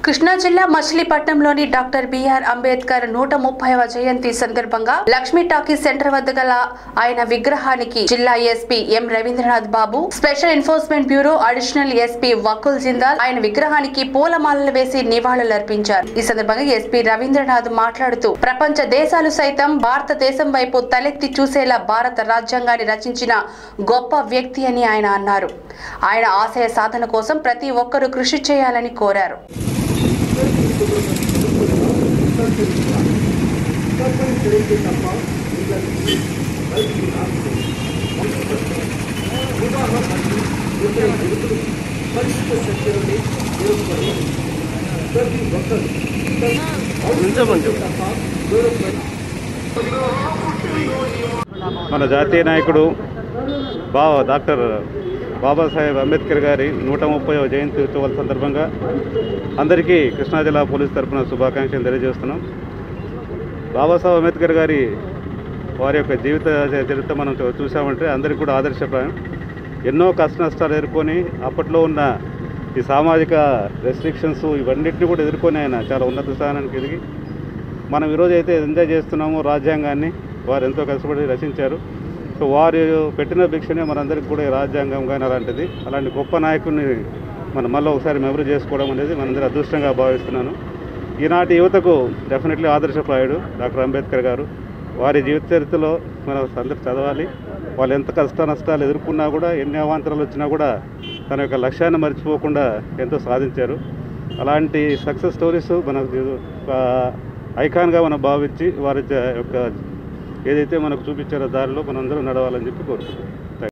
కృష్ణా జిల్లా మచిలీపట్నంలోని doctor BR Ambedkar నూట ముప్పైవ జయంతి సందర్భంగా లక్ష్మీ టాకీస్ సెంటర్ వద్ద గల ఆయన విగ్రహానికి జిల్లా SP M Ravindranath Babu special enforcement bureau additional SP Vakul Jindal ఆయన విగ్రహానికి పూలమాలలు వేసి నివాళులర్పించారు ఈ సందర్భంగా ఎస్పీ రవీంద్రనాథ్ మాట్లాడుతూ ప్రపంచ దేశాలు సైతం భారతదేశం వైపు తలెత్తి చూసేలా భారత రాజ్యాంగాన్ని రచించిన గొప్ప వ్యక్తి అని ఆయన అన్నారు ఆయన ఆశయ సాధన కోసం ప్రతి ఒక్కరూ కృషి చేయాలని కోరారు మన జాతీయ నాయకుడు బాబా డాక్టర్ బాబాసాహెబ్ అంబేద్కర్ గారి నూట ముప్పై జయంతి ఉత్సవాల సందర్భంగా అందరికీ కృష్ణా జిల్లా పోలీస్ తరఫున శుభాకాంక్షలు తెలియజేస్తున్నాం బాబాసాహెబ్ అంబేద్కర్ గారి వారి యొక్క జీవిత చరిత్ర మనం చూ- చూసామంటే అందరికీ కూడా ఆదర్శప్రాయం ఎన్నో కష్ట నష్టాలు ఎదుర్కొని అప్పట్లో ఉన్న ఈ సామాజిక రెస్ట్రిక్షన్స్ ఇవన్నిటిని కూడా ఎదుర్కొని ఆయన చాలా ఉన్నత స్థానానికి ఎదిగి మనం ఈరోజు అయితే ఎంజాయ్ చేస్తున్నామో రాజ్యాంగాన్ని వారు ఎంతో కష్టపడి రచించారు సో వారు పెట్టిన భిక్షనే మనందరికీ కూడా ఈ రాజ్యాంగం కానీ అలాంటిది అలాంటి గొప్ప నాయకుడిని మనం మళ్ళీ ఒకసారి మెమరీ చేసుకోవడం అనేది మనందరి అదృష్టంగా భావిస్తున్నాను ఈనాటి యువతకు డెఫినెట్లీ ఆదర్శప్రాయుడు డాక్టర్ అంబేద్కర్ గారు వారి జీవిత చరిత్రలో మనం అందరూ చదవాలి వాళ్ళు ఎంత కష్ట నష్టాలు ఎదుర్కొన్నా కూడా ఎన్ని అవాంతరాలు వచ్చినా కూడా తన యొక్క లక్ష్యాన్ని మర్చిపోకుండా ఎంతో సాధించారు అలాంటి సక్సెస్ స్టోరీస్ మనకు ఒక ఐకాన్గా మనం భావించి వారి జ- యొక్క ఏదైతే మనకు చూపించారో దారిలో మనందరం నడవాలని చెప్పి కోరుకుంటున్నాం